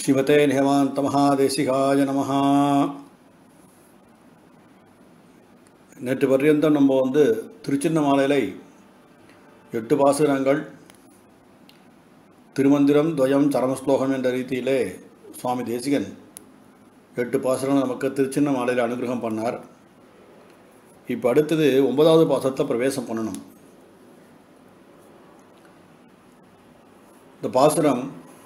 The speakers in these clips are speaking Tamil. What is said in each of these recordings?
ஸ்ரீமதே நிகமாந்த மகாதேசிகாய நம நேற்று பர்யந்தம் நம்ம வந்து திருச்சின்னமாலையிலை எட்டு பாசுரங்கள் திருமந்திரம் துவயம் சரமஸ்லோகம் என்ற ரீதியிலே சுவாமி தேசிகன் எட்டு பாசுரங்கள் நமக்கு திருச்சின்ன மாலையில் அனுகிரகம் பண்ணார் இப்போ அடுத்தது ஒன்பதாவது பாசத்தை பிரவேசம் பண்ணணும் இந்த பாசுரம்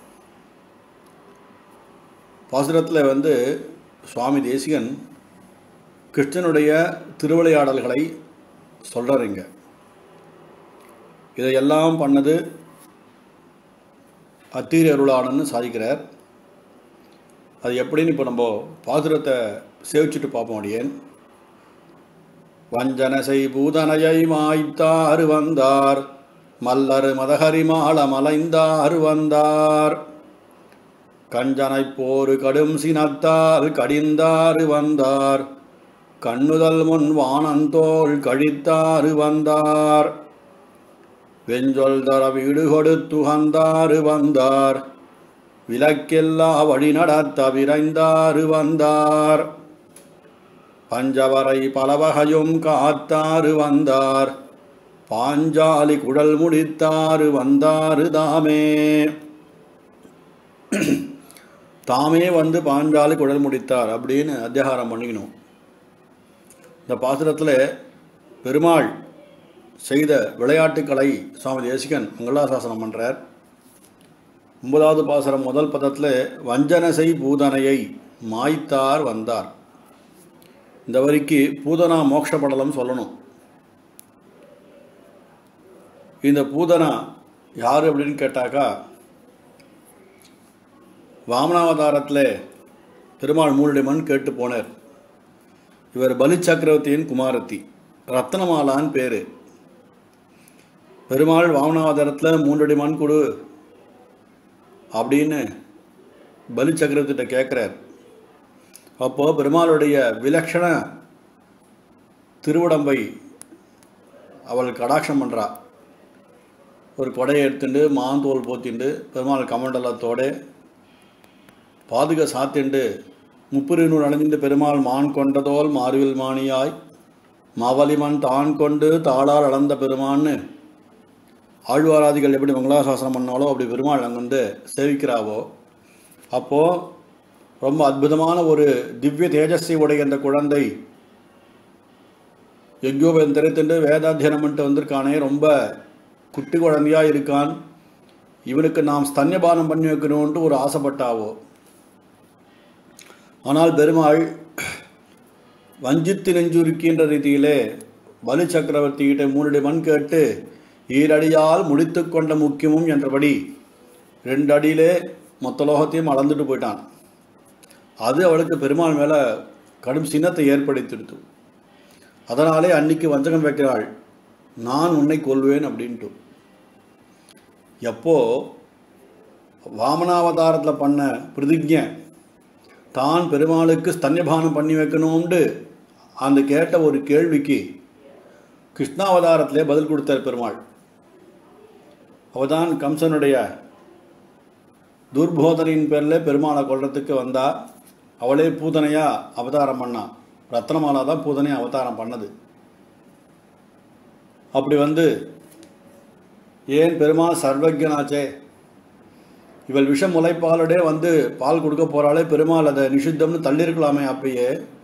பாசுரத்தில் வந்து சுவாமி தேசிகன் கிருஷ்ணனுடைய திருவிளையாடல்களை சொல்கிறாருங்க இதையெல்லாம் பண்ணது அத்தீரி அருளாளன்னு சாதிக்கிறார் அது எப்படின்னு இப்போ நம்ம பாசுரத்தை சேவிச்சுட்டு பார்ப்போம் அடியேன் வஞ்சனசை பூதனையை மாய்த்தாறு வந்தார் மல்லரு மதஹரிமாள மலைந்தாறு வந்தார் கஞ்சனை போரு கடும் சினத்தால் கடிந்தாறு வந்தார் கண்ணுதல் முன் வானந்தோள் கழித்தாறு வந்தார் வெஞ்சொல் தர வீடு கொடுத்துகந்தாறு வந்தார் விலக்கெல்லா வழி நடத்த விரைந்தாறு வந்தார் பஞ்சவரை பலவகையும் காத்தாறு வந்தார் பாஞ்சாலி குடல் முடித்தாறு வந்தாறு தாமே தாமே வந்து பாஞ்சாலி குடல் முடித்தார் அப்படின்னு அத்தியாகாரம் பண்ணிக்கணும் இந்த பாசுரத்தில் பெருமாள் செய்த விளையாட்டுக்களை சுவாமி தேசிகன் மங்களாசாசனம் பண்ணுறார் ஒன்பதாவது பாசுரம் முதல் பதத்தில் வஞ்சனசை பூதனையை மாய்த்தார் வந்தார் இந்த வரிக்கு பூதனா மோட்சப்படலம் சொல்லணும் இந்த பூதனா யார் அப்படின்னு கேட்டாக்கா வாமனாவதாரத்தில் பெருமாள் மூணுடைய மண் கேட்டு போனார் இவர் பலி சக்கரவர்த்தியின் குமாரத்தி ரத்னமாலான்னு பேர் பெருமாள் வாமனாவதாரத்தில் மூன்றடி மண் கொடு அப்படின்னு பலி சக்கரவர்த்திட்ட கேட்குறார் அப்போது பெருமாளுடைய விலக்ஷண திருவுடம்பை அவள் கடாட்சம் பண்ணுறா ஒரு கொடையை எடுத்துட்டு மாந்தோல் போத்திண்டு பெருமாள் கமண்டலத்தோடு பாதுக சாத்திண்டு முப்புரினூர் அணிந்து பெருமாள் மான் கொண்டதோல் மார்வில் மாணியாய் மாவலிமன் தான் கொண்டு தாளால் அளந்த பெருமான்னு ஆழ்வாராதிகள் எப்படி மங்களாசாசனம் பண்ணாலோ அப்படி பெருமாள் அங்கே வந்து சேவிக்கிறாவோ அப்போது ரொம்ப அற்புதமான ஒரு திவ்ய தேஜஸ்வி உடைய அந்த குழந்தை யக்யோபன் தெரித்துண்டு வேதாத்தியனம் பண்ணிட்டு வந்திருக்கானே ரொம்ப குட்டி குழந்தையாக இருக்கான் இவனுக்கு நாம் ஸ்தன்யபானம் பண்ணி வைக்கணும்ன்ட்டு ஒரு ஆசைப்பட்டாவோ ஆனால் பெருமாள் வஞ்சித்து நெஞ்சுருக்கின்ற ரீதியிலே பலி சக்கரவர்த்திகிட்ட மூணுடைய மண் கேட்டு ஈரடியால் முடித்து கொண்ட முக்கியமும் என்றபடி ரெண்டு அடியிலே மொத்த லோகத்தையும் அளந்துட்டு போயிட்டான் அது அவளுக்கு பெருமாள் மேலே கடும் சின்னத்தை ஏற்படுத்திடுத்து அதனாலே அன்னைக்கு வஞ்சகம் வைக்கிறாள் நான் உன்னை கொல்வேன் அப்படின்ட்டு எப்போ வாமனாவதாரத்தில் பண்ண பிரதிஜை தான் பெருமாளுக்கு ஸ்தன்யபானம் பண்ணி வைக்கணும்னு அந்த கேட்ட ஒரு கேள்விக்கு கிருஷ்ணாவதாரத்திலே பதில் கொடுத்தார் பெருமாள் அவதான் கம்சனுடைய துர்போதனையின் பேரில் பெருமாளை கொள்றதுக்கு வந்தா அவளே பூதனையாக அவதாரம் பண்ணா ரத்னமாலா தான் பூதனை அவதாரம் பண்ணது அப்படி வந்து ஏன் பெருமாள் சர்வஜனாச்சே இவள் விஷம் முளைப்பாலோடே வந்து பால் கொடுக்க போகிறாளே பெருமாள் அதை நிஷித்தம்னு தள்ளியிருக்கலாமே அப்பயே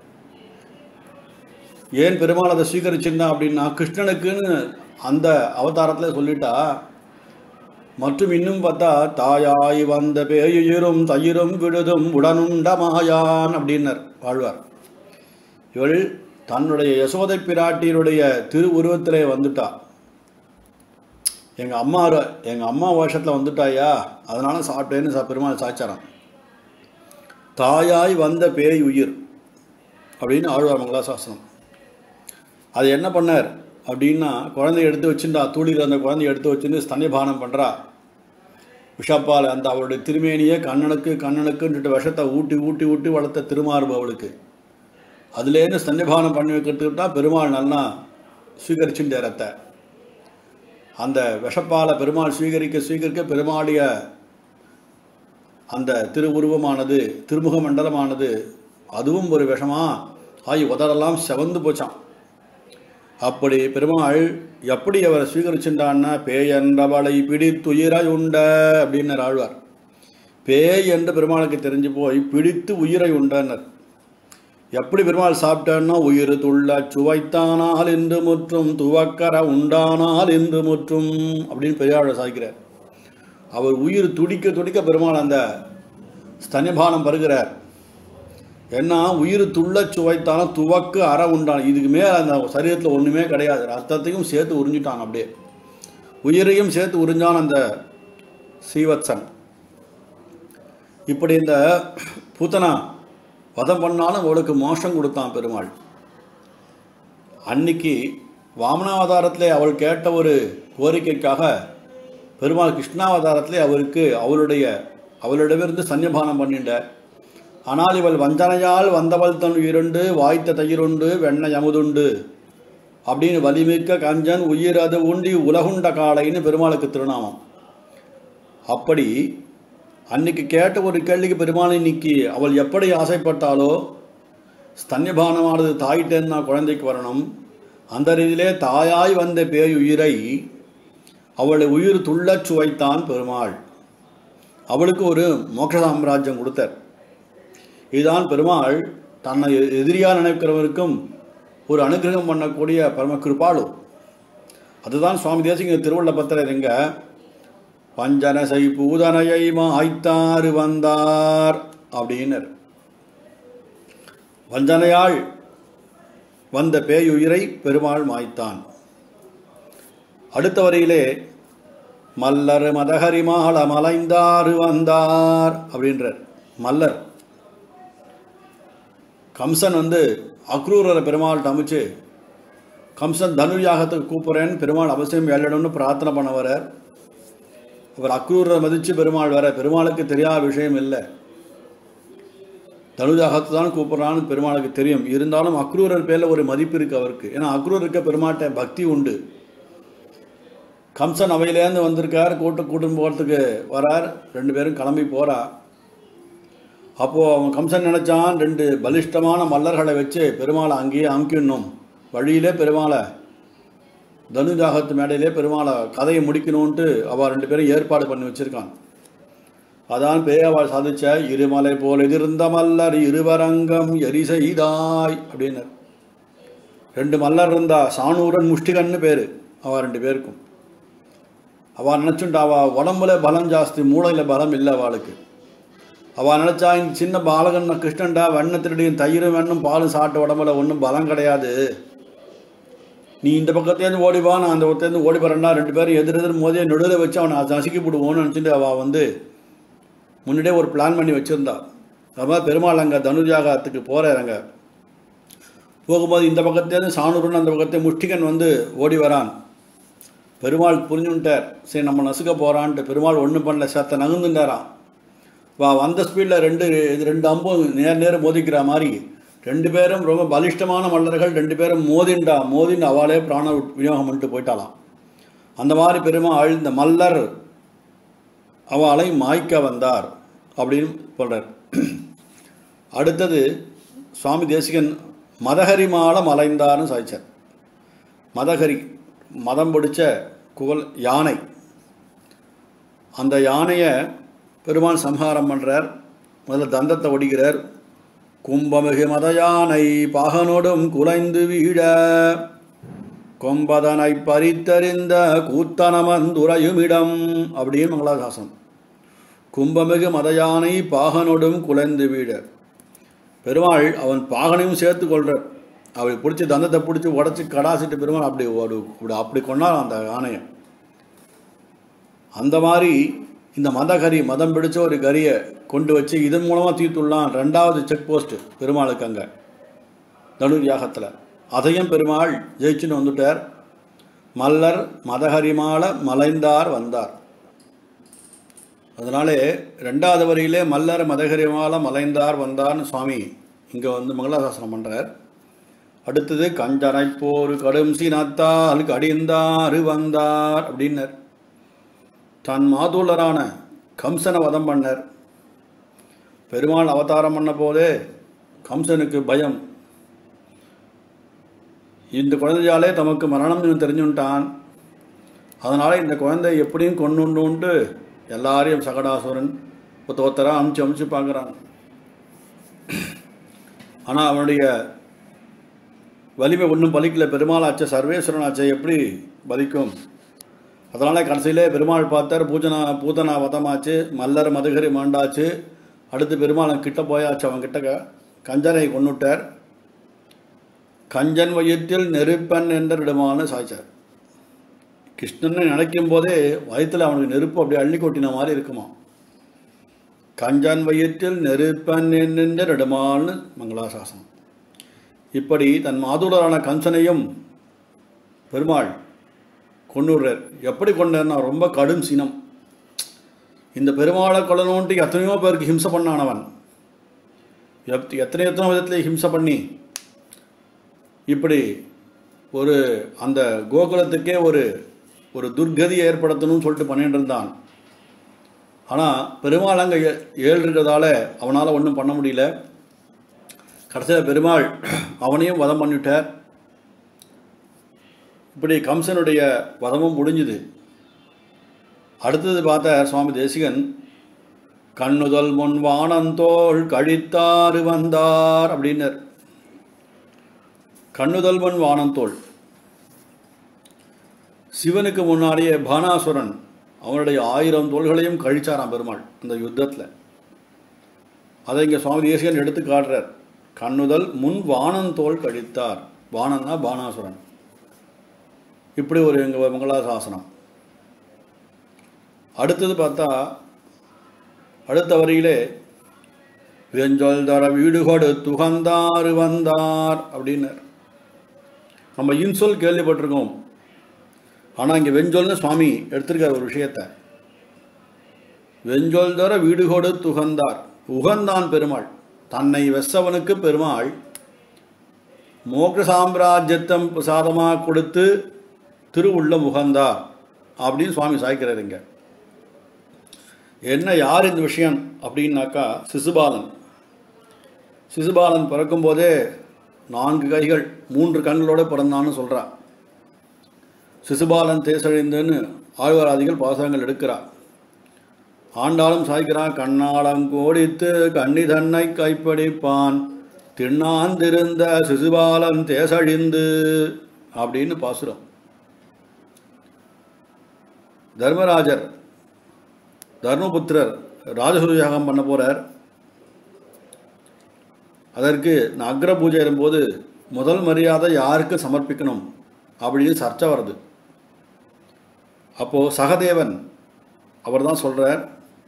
ஏன் பெருமாள் அதை ஸ்வீகரிச்சிருந்தான் அப்படின்னா கிருஷ்ணனுக்குன்னு அந்த அவதாரத்தில் சொல்லிட்டா மற்றும் இன்னும் பார்த்தா தாயாய் வந்த பேயுயிரும் தயிரும் விடுதும் உடனுண்ட மாயான் அப்படின்னர் வாழ்வார் இவள் தன்னுடைய யசோதை பிராட்டியினுடைய திரு உருவத்திலே வந்துட்டா எங்கள் அம்மா எங்கள் அம்மா வருஷத்தில் வந்துட்டாயா அதனால சாப்பிட்டேன்னு சா பெருமாள் சாச்சாராம் தாயாய் வந்த பேய் உயிர் அப்படின்னு ஆழ்வார் மங்களாசாசனம் அது என்ன பண்ணார் அப்படின்னா குழந்தைய எடுத்து வச்சுருந்தா தூளியில் அந்த குழந்தைய எடுத்து வச்சுருந்து ஸ்தன்யபானம் பண்ணுறா விஷப்பால் அந்த அவளுடைய திருமேனியை கண்ணனுக்கு கண்ணனுக்குன்ட்டு விஷத்தை ஊட்டி ஊட்டி ஊட்டி வளர்த்த திருமார்பு அவளுக்கு அதுலேருந்து ஸ்தன்யபானம் பண்ணி வைக்கிறதுக்கு தான் பெருமாள் நல்லா ஸ்வீகரிச்சுட்டு ரத்தை அந்த விஷப்பாலை பெருமாள் ஸ்வீகரிக்க ஸ்வீகரிக்க பெருமாளுடைய அந்த திருவுருவமானது திருமுக மண்டலமானது அதுவும் ஒரு விஷமா ஆகி உதரெல்லாம் செவந்து போச்சான் அப்படி பெருமாள் எப்படி அவரை ஸ்வீகரிச்சுட்டான்னா பேயன்றவளை பிடித்துயிரை உண்ட அப்படின்னு ஆழ்வார் பேய் என்று பெருமாளுக்கு தெரிஞ்சு போய் பிடித்து உயிரை உண்டனர் எப்படி பெருமாள் சாப்பிட்டான்னா உயிர் துள்ள சுவைத்தானால் என்று முற்றும் துவக்கர உண்டானால் என்று முற்றும் அப்படின்னு பெரியாழ சாய்க்கிறார் அவர் உயிர் துடிக்க துடிக்க பெருமாள் அந்த ஸ்தன்யபானம் பருகிறார் ஏன்னா உயிர் துள்ள சுவைத்தாலும் துவக்கு அற உண்டான் இதுக்கு மேலே அந்த சரீரத்தில் ஒன்றுமே கிடையாது ரத்தத்தையும் சேர்த்து உறிஞ்சிட்டான் அப்படியே உயிரையும் சேர்த்து உறிஞ்சான் அந்த சீவத்சன் இப்படி இந்த பூத்தனா வதம் பண்ணாலும் அவளுக்கு மோஷம் கொடுத்தான் பெருமாள் அன்னைக்கு வாமனாவதாரத்திலே அவள் கேட்ட ஒரு கோரிக்கைக்காக பெருமாள் கிருஷ்ணாவதாரத்திலே அவருக்கு அவளுடைய அவளிடமிருந்து சன்னிபானம் பண்ணிண்ட ஆனால் இவள் வஞ்சனையால் வந்தவள் தன் உயிருண்டு வாய்த்த தயிருண்டு வெண்ணெய் அமுதுண்டு அப்படின்னு வலிமிக்க கஞ்சன் உயிர் அது உண்டி உலகுண்ட காளைன்னு பெருமாளுக்கு திருநாமம் அப்படி அன்னைக்கு கேட்ட ஒரு கேள்விக்கு பெருமாள் இன்னைக்கு அவள் எப்படி ஆசைப்பட்டாலோ ஸ்தன்யபானமானது தாயிட்டேன்னா குழந்தைக்கு வரணும் அந்த ரீதியிலே தாயாய் வந்த பேய் உயிரை அவளை உயிர் துள்ளச் சுவைத்தான் பெருமாள் அவளுக்கு ஒரு மோட்ச சாம்ராஜ்யம் கொடுத்தார் இதுதான் பெருமாள் தன்னை எதிரியாக நினைக்கிறவருக்கும் ஒரு அனுகிரகம் பண்ணக்கூடிய பரம கிருபாளு அதுதான் சுவாமி தேசிங்க திருவள்ள பத்திரர் எங்க பஞ்சனசை பூதனையை மாய்த்தாறு வந்தார் அப்படின்னர் வஞ்சனையாள் வந்த பேயுயிரை பெருமாள் மாய்த்தான் அடுத்த வரியிலே மல்லர் மதகரிமாள மலைந்தாறு வந்தார் அப்படின்றார் மல்லர் கம்சன் வந்து அக்ரூரரை பெருமாள்கிட்ட அமைச்சு கம்சன் தனுர்யாகத்துக்கு கூப்பிட்றேன்னு பெருமாள் அவசியம் ஏழிடம்னு பிரார்த்தனை பண்ண வரார் அவர் அக்ரூரரை மதித்து பெருமாள் வர பெருமாளுக்கு தெரியாத விஷயம் இல்லை தனுஜாகத்தை தான் கூப்பிட்றான்னு பெருமாளுக்கு தெரியும் இருந்தாலும் அக்ரூரர் பேரில் ஒரு மதிப்பு இருக்குது அவருக்கு ஏன்னா அக்ரூருக்கு பெருமாட்ட பக்தி உண்டு கம்சன் அவையிலேருந்து வந்திருக்கார் கூட்டு கூட்டும் போகிறதுக்கு வரார் ரெண்டு பேரும் கிளம்பி போகிறா அப்போது அவன் கம்சன் நினச்சான் ரெண்டு பலிஷ்டமான மல்லர்களை வச்சு பெருமாளை அங்கேயே அமுக்கிடணும் வழியிலே பெருமாளை தனுஜாகத்து மேடையிலே பெருமாளை கதையை முடிக்கணும்ன்ட்டு அவள் ரெண்டு பேரும் ஏற்பாடு பண்ணி வச்சுருக்கான் அதான் பேயவாள் சாதிச்ச இருமலை போல் எதிர்ந்த மல்லர் இருவரங்கம் எரி செய்தாய் அப்படின்னார் ரெண்டு மல்லர் இருந்தா சாணூரன் முஷ்டிகன்னு பேர் அவள் ரெண்டு பேருக்கும் அவள் நினச்சுண்டா அவள் உடம்புல பலம் ஜாஸ்தி மூளையில் பலம் இல்லை அவளுக்கு அவள் நினச்சா இந்த சின்ன பாலகன் கிருஷ்ணன்டா வெண்ணெய் திருடியும் தயிரும் வெண்ணும் பாலும் சாப்பிட்ட உடம்புல ஒன்றும் பலம் கிடையாது நீ இந்த பக்கத்துலேருந்து ஓடிவா நான் அந்த பக்கத்துலேருந்து ஓடி போகிறேன்னா ரெண்டு பேரும் எதிர் எதிர் மோதியை நடுவில் வச்சு அவனை நசுக்கி போடுவோன்னு நினச்சிட்டு அவள் வந்து முன்னாடியே ஒரு பிளான் பண்ணி வச்சுருந்தா அதான் பெருமாள் அங்கே தனுஜாகத்துக்கு போகிறார் அங்கே போகும்போது இந்த பக்கத்துலேருந்து சாணூருன்னு அந்த பக்கத்தை முஷ்டிகன் வந்து ஓடி வரான் பெருமாள் புரிஞ்சுட்டார் சரி நம்ம நசுக்க போகிறான்ட்டு பெருமாள் ஒன்றும் பண்ணல சத்த நகுந்துட்டாரான் வா வந்த ஸ்பீடில் ரெண்டு இது ரெண்டு அம்பும் நேர் நேரம் மோதிக்கிற மாதிரி ரெண்டு பேரும் ரொம்ப பலிஷ்டமான மல்லர்கள் ரெண்டு பேரும் மோதிண்டா மோதின்னு அவளே பிராண விநியோகம் பண்ணிட்டு போயிட்டாலாம் அந்த மாதிரி பெருமாள் இந்த மல்லர் அவளை மாய்க்க வந்தார் அப்படின்னு சொல்கிறார் அடுத்தது சுவாமி தேசிகன் மதஹரி மாலை மலைந்தார்னு சாதிச்சார் மதஹரி மதம் பிடிச்ச குவல் யானை அந்த யானையை பெருமாள் சம்ஹாரம் பண்ணுறார் முதல்ல தந்தத்தை ஒடிக்கிறார் கும்பமிகு மத யானை பாகனோடும் குலைந்து வீழ கொம்பதனை பறித்தறிந்த கூத்தனமந்துரையுமிடம் அப்படின்னு மங்களாசாசனம் கும்பமிகு மத யானை பாகனோடும் குலைந்து வீழ பெருமாள் அவன் பாகனையும் சேர்த்து கொள்றார் அப்படி பிடிச்சி தந்தத்தை பிடிச்சி உடச்சி கடாசிட்டு பெருமாள் அப்படி ஒரு அப்படி அப்படி கொண்டார் அந்த யானையை அந்த மாதிரி இந்த மதகரி மதம் பிடிச்ச ஒரு கரியை கொண்டு வச்சு இதன் மூலமாக தீர்த்துள்ளான் ரெண்டாவது செக் போஸ்ட்டு பெருமாளுக்கு அங்கே தனுர் யாகத்தில் அதையும் பெருமாள் ஜெயிச்சுன்னு வந்துட்டார் மல்லர் மதஹரிமால மலைந்தார் வந்தார் அதனாலே ரெண்டாவது வரியிலே மல்லர் மதஹரிமால மலைந்தார் வந்தார்னு சுவாமி இங்கே வந்து மங்களாசாசனம் பண்ணுறார் அடுத்தது கஞ்சனை போர் கடும் சீனத்தால் கடிந்தாறு வந்தார் அப்படின்னர் தன் மாதுளரான கம்சனை வதம் பண்ணர் பெருமாள் அவதாரம் பண்ண போதே கம்சனுக்கு பயம் இந்த குழந்தையாலே தமக்கு மரணம் இவன் தெரிஞ்சுட்டான் அதனால் இந்த குழந்தை எப்படியும் கொண்டுண்டுன்ட்டு எல்லாரையும் சகடாசுரன் ஒருத்த ஒருத்தராக அமுச்சு அமுச்சு பார்க்குறான் ஆனால் அவனுடைய வலிமை ஒன்றும் பலிக்கல பெருமாள் ஆச்ச சர்வேஸ்வரன் ஆச்ச எப்படி பலிக்கும் அதனால் கடைசியிலே பெருமாள் பார்த்தார் பூஜனா பூதனா வதமாச்சு மல்லர் மதுகரி மாண்டாச்சு அடுத்து பெருமாள் கிட்ட போயாச்சு அவன் கிட்ட கஞ்சனை கொண்டுட்டார் கஞ்சன் வயிற்றில் நெருப்பன் என்றிடமான சாய்ச்சார் கிருஷ்ணனை நினைக்கும் போதே வயிற்றில் அவனுக்கு நெருப்பு அப்படி அள்ளி கொட்டின மாதிரி இருக்குமா கஞ்சன் வயிற்றில் நெருப்பன் என்கின்ற நெடுமாள்னு மங்களாசாசனம் இப்படி தன் மாதுளரான கஞ்சனையும் பெருமாள் கொண்டுடுறார் எப்படி கொண்டார்னா ரொம்ப கடும் சினம் இந்த பெருமாளை கொல்லணுன்ட்டு எத்தனையோ பேருக்கு ஹிம்சை பண்ணானவன் எத் எத்தனை எத்தனை விதத்தில் ஹிம்சை பண்ணி இப்படி ஒரு அந்த கோகுலத்துக்கே ஒரு ஒரு துர்கதி ஏற்படுத்தணும்னு சொல்லிட்டு பண்ணிட்டு இருந்தான் ஆனால் பெருமாள் அங்கே ஏழு இருக்கிறதால அவனால் ஒன்றும் பண்ண முடியல கடைசியில் பெருமாள் அவனையும் வதம் பண்ணிட்டார் இப்படி கம்சனுடைய வதமும் முடிஞ்சுது அடுத்தது பார்த்த சுவாமி தேசிகன் கண்ணுதல் முன் வானந்தோள் கழித்தாறு வந்தார் அப்படின்னர் கண்ணுதல் முன் வானந்தோள் சிவனுக்கு முன்னாடியே பானாசுரன் அவனுடைய ஆயிரம் தோள்களையும் கழிச்சாராம் பெருமாள் அந்த யுத்தத்தில் அதை இங்கே சுவாமி தேசிகன் எடுத்து காட்டுறார் கண்ணுதல் முன் வானந்தோள் கழித்தார் வானன்னா பானாசுரன் இப்படி ஒரு எங்கள் மங்களாசாசனம் அடுத்தது பார்த்தா அடுத்த வரியிலே வெஞ்சொல் தர வீடுகொடு துகந்தாறு வந்தார் அப்படின்னார் நம்ம இன்சொல் கேள்விப்பட்டிருக்கோம் ஆனால் இங்கே வெஞ்சொல்னு சுவாமி எடுத்திருக்கார் ஒரு விஷயத்தை வெஞ்சொல் தர வீடுகொடு துகந்தார் உகந்தான் பெருமாள் தன்னை வெசவனுக்கு பெருமாள் மோக்ஷ சாம்ராஜ்யத்தம் பிரசாதமாக கொடுத்து திருவுள்ள முகந்தார் அப்படின்னு சுவாமி சாய்க்கிறார் இங்க என்ன யார் இந்த விஷயம் அப்படின்னாக்கா சிசுபாலன் சிசுபாலன் பிறக்கும்போதே நான்கு கைகள் மூன்று கண்களோடு பிறந்தான்னு சொல்கிறா சிசுபாலன் தேசழிந்துன்னு ஆழ்வாராதிகள் பாசகங்கள் எடுக்கிறா ஆண்டாலும் சாய்க்கிறான் கண்ணாளங்கோடித்து கண்ணி தன்னை கைப்படிப்பான் திண்ணாந்திருந்த சிசுபாலன் தேசழிந்து அப்படின்னு பாசுரம் தர்மராஜர் தர்மபுத்திரர் ராஜசூய யாகம் பண்ண போகிறார் அதற்கு நான் அக்ர பூஜை வரும்போது முதல் மரியாதை யாருக்கு சமர்ப்பிக்கணும் அப்படின்னு சர்ச்சை வருது அப்போது சகதேவன் அவர் தான் சொல்கிறார்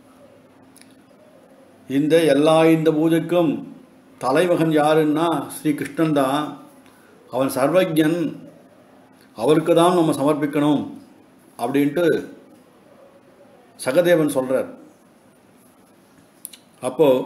இந்த எல்லா இந்த பூஜைக்கும் தலைமகன் யாருன்னா ஸ்ரீ கிருஷ்ணன் தான் அவன் சர்வஜன் அவருக்கு தான் நம்ம சமர்ப்பிக்கணும் அப்படின்ட்டு சகதேவன் சொல்கிறார் அப்போது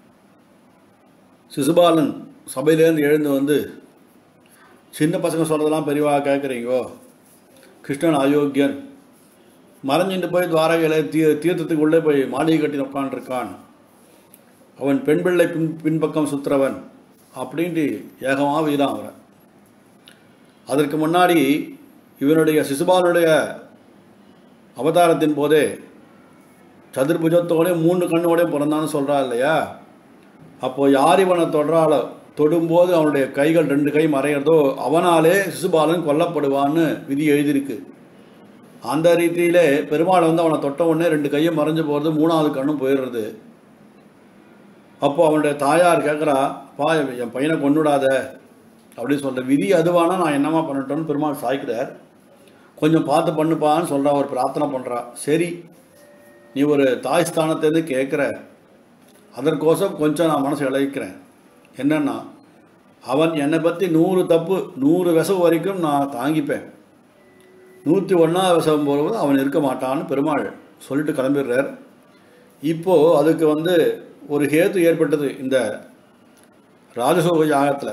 சிசுபாலன் சபையிலேருந்து எழுந்து வந்து சின்ன பசங்க சொல்கிறதெல்லாம் பெரியவா கேட்குறீங்கோ கிருஷ்ணன் அயோக்கியன் மறைஞ்சிட்டு போய் துவாரகையில் தீ தீர்த்தத்துக்கு உள்ளே போய் மாளிகை கட்டி உட்காண்டிருக்கான் அவன் பெண் பிள்ளை பின் பின்பக்கம் சுத்துறவன் அப்படின்ட்டு ஏகமாக வீதான் அவரை அதற்கு முன்னாடி இவனுடைய சிசுபாலனுடைய அவதாரத்தின் போதே சதுர்புஜத்தோட மூணு கண்ணோட பிறந்தான்னு சொல்கிறா இல்லையா அப்போது யார் இவனை தொடுறாளோ தொடும்போது அவனுடைய கைகள் ரெண்டு கை மறையிறதோ அவனாலே சிசுபாலன் கொல்லப்படுவான்னு விதி எழுதியிருக்கு அந்த ரீதியிலே பெருமாள் வந்து அவனை தொட்ட உடனே ரெண்டு கையும் மறைஞ்சு போகிறது மூணாவது கண்ணும் போயிடுறது அப்போ அவனுடைய தாயார் கேட்குறா பா என் பையனை கொண்டுடாத அப்படின்னு சொல்கிற விதி அதுவானா நான் என்னமா பண்ணட்டோன்னு பெருமாள் சாய்க்கிறார் கொஞ்சம் பார்த்து பண்ணுப்பான்னு சொல்கிறா ஒரு பிரார்த்தனை பண்ணுறா சரி நீ ஒரு தாய் ஸ்தானத்துலேருந்து கேட்குற அதற்கோசம் கொஞ்சம் நான் மனசு இழக்கிறேன் என்னன்னா அவன் என்னை பற்றி நூறு தப்பு நூறு விசவு வரைக்கும் நான் தாங்கிப்பேன் நூற்றி ஒன்றாவது விசவம் போகும்போது அவன் இருக்க மாட்டான்னு பெருமாள் சொல்லிட்டு கிளம்பிடுறார் இப்போது அதுக்கு வந்து ஒரு ஹேத்து ஏற்பட்டது இந்த ராஜசோக யாகத்தில்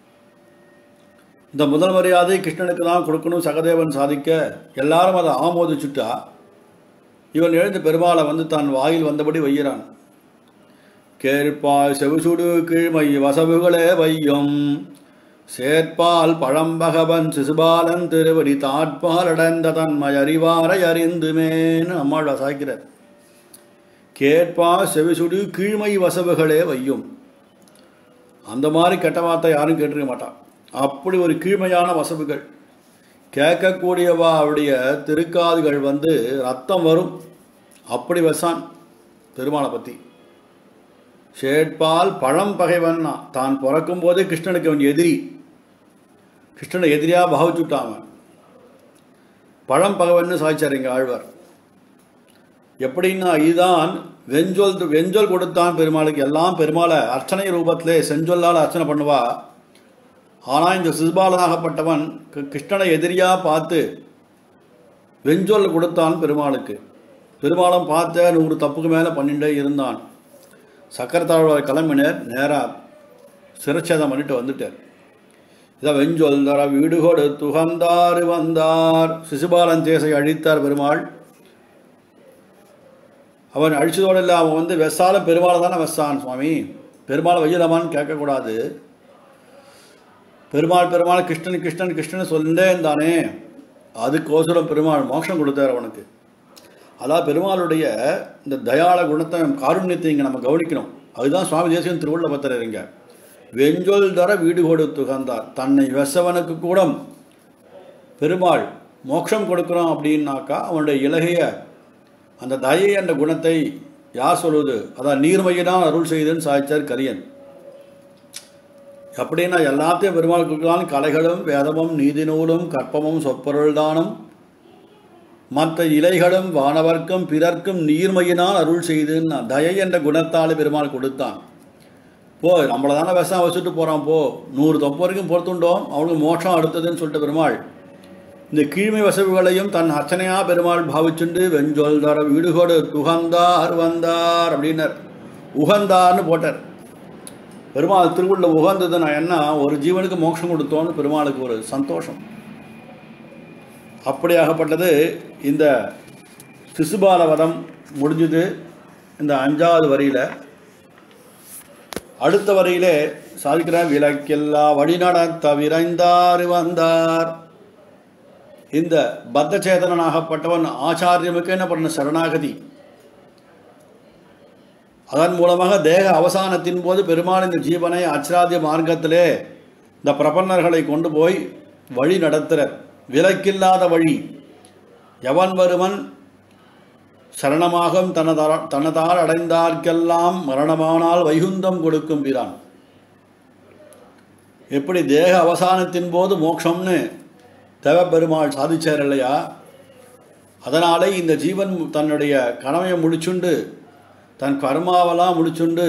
இந்த முதல் மரியாதை கிருஷ்ணனுக்கு தான் கொடுக்கணும் சகதேவன் சாதிக்க எல்லாரும் அதை ஆமோதிச்சுட்டா இவன் எழுந்து பெருமாளை வந்து தான் வாயில் வந்தபடி வைகிறான் கேட்பால் செவிசுடு கீழ்மை வசவுகளே வையும் சேர்ப்பால் பழம்பகவன் சிசுபாலன் திருவடி தாட்பால் அடைந்த தன்மை அறிவாரை அறிந்துமேன்னு நம்மால் சாய்க்கிறார் கேட்பா செவிசுடு கீழ்மை வசவுகளே வையும் அந்த மாதிரி கெட்ட வார்த்தை யாரும் கேட்டிருக்க மாட்டான் அப்படி ஒரு கீழ்மையான வசவுகள் கேட்கக்கூடியவா அவருடைய திருக்காதுகள் வந்து ரத்தம் வரும் அப்படி வசான் பெருமாளை பற்றி ஷேட்பால் பழம் பகைவன்னா தான் பிறக்கும் போதே கிருஷ்ணனுக்கு அவன் எதிரி கிருஷ்ணனை எதிரியாக பாவிச்சுட்டான் அவன் பழம் பகவன்னு சாய்ச்சார் இங்கே ஆழ்வார் எப்படின்னா இதுதான் வெஞ்சொல் வெஞ்சொல் கொடுத்தான் பெருமாளுக்கு எல்லாம் பெருமாளை அர்ச்சனை ரூபத்திலே செஞ்சொல்லால் அர்ச்சனை பண்ணுவா ஆனால் இந்த சிசுபாலனாகப்பட்டவன் கி- கிருஷ்ணனை எதிரியாக பார்த்து வெஞ்சொல் கொடுத்தான் பெருமாளுக்கு பெருமாளும் பார்த்த நூறு தப்புக்கு மேலே பண்ணிட்டே இருந்தான் சக்கரத்தாழ்வார் கிளம்பினர் நேராக சிரச்சேதம் பண்ணிட்டு வந்துட்டார் இதை வெஞ்சொல் தர வீடு கொடு துகந்தாறு வந்தார் சிசுபாலன் தேசை அழித்தார் பெருமாள் அவன் அழிச்சதோடு இல்லை அவன் வந்து வெசால பெருமாளை தானே வெசான் சுவாமி பெருமாளை வெய்யலாமான்னு கேட்கக்கூடாது பெருமாள் பெருமாள் கிருஷ்ணன் கிருஷ்ணன் கிருஷ்ணன் சொல்லிட்டே இருந்தானே அதுக்கோசரம் பெருமாள் மோட்சம் கொடுத்தார் அவனுக்கு அதாவது பெருமாளுடைய இந்த தயாள குணத்தை காருண்யத்தை இங்கே நம்ம கவனிக்கணும் அதுதான் சுவாமி தேசிகன் திருவுள்ள பத்திரர் இங்க வெஞ்சொல் தர வீடு கொடுத்து துகந்தார் தன்னை வெசவனுக்கு கூட பெருமாள் மோட்சம் கொடுக்குறோம் அப்படின்னாக்கா அவனுடைய இலகைய அந்த தயை என்ற குணத்தை யார் சொல்வது அதான் நீர்மையினால் அருள் செய்துன்னு சாய்ச்சார் கரியன் அப்படின்னா எல்லாத்தையும் பெருமாள் கொடுக்கலாம் கலைகளும் வேதமும் நீதி நூலும் கற்பமும் சொற்பொருள்தானும் மற்ற இலைகளும் வானவர்க்கும் பிறர்க்கும் நீர்மையினால் அருள் செய்துன்னா தயை என்ற குணத்தால் பெருமாள் கொடுத்தான் போ நம்மளை தானே விஷம் வச்சுட்டு போகிறான் போ நூறு தொப்பு வரைக்கும் பொறுத்துண்டோம் அவனுக்கு மோட்சம் அடுத்ததுன்னு சொல்லிட்டு பெருமாள் இந்த கீழ்மை வசவுகளையும் தன் அர்ச்சனையா பெருமாள் பாவிச்சுண்டு வெஞ்சொல் தர வீடுகோடு துகந்தார் வந்தார் அப்படின்னார் உகந்தார்னு போட்டார் பெருமாள் திருவுள்ள உகந்ததுன்னா என்ன ஒரு ஜீவனுக்கு மோட்சம் கொடுத்தோன்னு பெருமாளுக்கு ஒரு சந்தோஷம் அப்படியாகப்பட்டது இந்த சிசுபால வதம் முடிஞ்சது இந்த அஞ்சாவது வரியில அடுத்த வரியிலே சாதிக்கிற விளக்கெல்லா வழிநடத்த விரைந்தார் வந்தார் இந்த பத்தச்சேதனாகப்பட்டவன் ஆச்சாரியமுக்கு என்ன பண்ண சரணாகதி அதன் மூலமாக தேக அவசானத்தின் போது பெருமாள் இந்த ஜீவனை அச்சாரிய மார்க்கத்திலே இந்த பிரபன்னர்களை கொண்டு போய் வழி நடத்துகிறார் விலக்கில்லாத வழி எவன் வருவன் சரணமாகும் தனதால் தனதால் அடைந்தார்க்கெல்லாம் மரணமானால் வைகுந்தம் கொடுக்கும் பிரான் எப்படி தேக அவசானத்தின் போது மோட்சம்னு தேவப்பெருமாள் சாதிச்சார் இல்லையா அதனாலே இந்த ஜீவன் தன்னுடைய கடமையை முடிச்சுண்டு தன் கர்மாவெல்லாம் முடிச்சுண்டு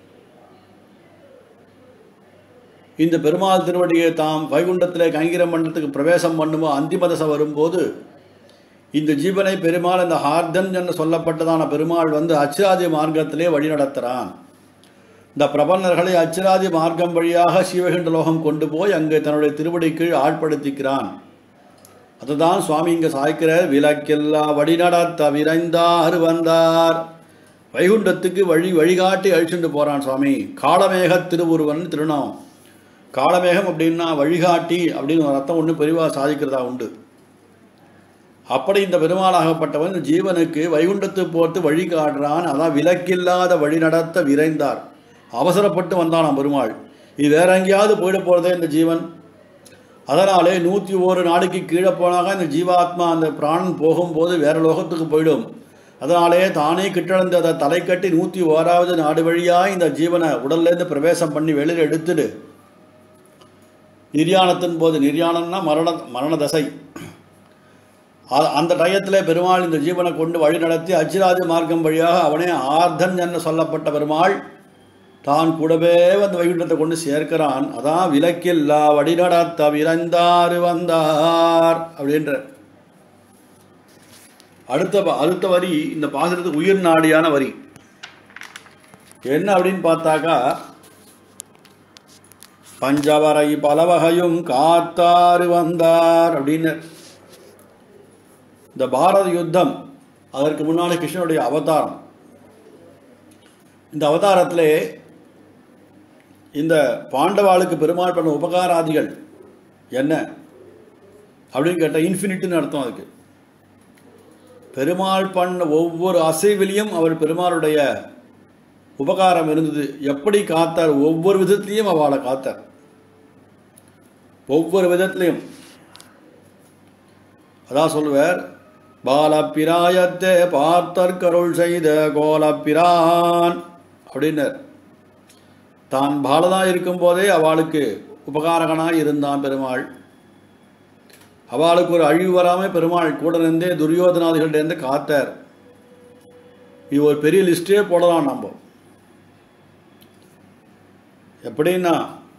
இந்த பெருமாள் திருவடியை தாம் வைகுண்டத்திலே கைங்கிரம் மண்டலத்துக்கு பிரவேசம் பண்ணுமோ அந்திம தசை வரும்போது இந்த ஜீவனை பெருமாள் இந்த ஹார்தன் என்று சொல்லப்பட்டதான பெருமாள் வந்து அச்சிராதி மார்க்கத்திலே வழிநடத்துகிறான் இந்த பிரபன்னர்களை அச்சிராதி மார்க்கம் வழியாக சிவகண்ட லோகம் கொண்டு போய் அங்கே தன்னுடைய திருவடி கீழ் ஆட்படுத்திக்கிறான் அதுதான் சுவாமி இங்கே சாய்க்கிறார் விளக்கெல்லா வழிநடத்த விரைந்தார் வந்தார் வைகுண்டத்துக்கு வழி வழிகாட்டி அழிச்சுட்டு போகிறான் சுவாமி காளமேக திருவுருவன் திருநாமம் காளமேகம் அப்படின்னா வழிகாட்டி அப்படின்னு ஒரு அர்த்தம் ஒன்று பெரிவா சாதிக்கிறதா உண்டு அப்படி இந்த பெருமாளாகப்பட்டவன் இந்த ஜீவனுக்கு வைகுண்டத்து போர்த்து வழி காட்டுறான் அதான் விலக்கில்லாத வழி நடத்த விரைந்தார் அவசரப்பட்டு வந்தானாம் பெருமாள் இது வேற எங்கேயாவது போயிட போகிறதே இந்த ஜீவன் அதனாலே நூற்றி ஒரு நாளைக்கு கீழே போனாக இந்த ஜீவாத்மா அந்த பிராணன் போகும்போது வேற லோகத்துக்கு போயிடும் அதனாலே தானே கிட்டழுந்து அதை தலை கட்டி நூற்றி ஓராவது நாடு வழியாக இந்த ஜீவனை உடல்லேருந்து பிரவேசம் பண்ணி வெளியில் எடுத்துடு நிர்யாணத்தின் போது நிர்யாணம்னா மரண மரண தசை அ- அந்த டயத்தில் பெருமாள் இந்த ஜீவனை கொண்டு வழி நடத்தி அச்சிராதி மார்க்கம் வழியாக அவனே ஆர்தன் என்று சொல்லப்பட்ட பெருமாள் தான் கூடவே வந்து வைகுண்டத்தை கொண்டு சேர்க்கிறான் அதான் விலக்கில்லா வழிநடத்த விரைந்தாறு வந்தார் அப்படின்ற அடுத்த ப- அடுத்த வரி இந்த பாசுரத்துக்கு உயிர் நாடியான வரி என்ன அப்படின்னு பார்த்தாக்கா பஞ்சவரை பலவகையும் காத்தாறு வந்தார் அப்படின்னு இந்த பாரத யுத்தம் அதற்கு முன்னாடி கிருஷ்ணனுடைய அவதாரம் இந்த அவதாரத்திலே இந்த பாண்டவாளுக்கு பெருமாள் பண்ண உபகாராதிகள் என்ன அப்படின்னு கேட்டால் இன்ஃபினிட்டுன்னு அர்த்தம் அதுக்கு பெருமாள் பண்ண ஒவ்வொரு அசைவிலையும் அவர் பெருமாளுடைய உபகாரம் இருந்தது எப்படி காத்தார் ஒவ்வொரு விதத்திலையும் அவளை காத்தார் ஒவ்வொரு விதத்திலையும் அதான் சொல்லுவார் பாலப்பிராயத்தே பார்த்தற் கருள் செய்த கோலப்பிரான் அப்படின்னர் தான் பாலதான் இருக்கும்போதே அவளுக்கு உபகாரகனாக இருந்தான் பெருமாள் அவளுக்கு ஒரு அழிவு வராமல் பெருமாள் கூட இருந்தே துரியோதனாதிகள்டேருந்து காத்தார் இது ஒரு பெரிய லிஸ்டே போடலாம் நம்ம எப்படின்னா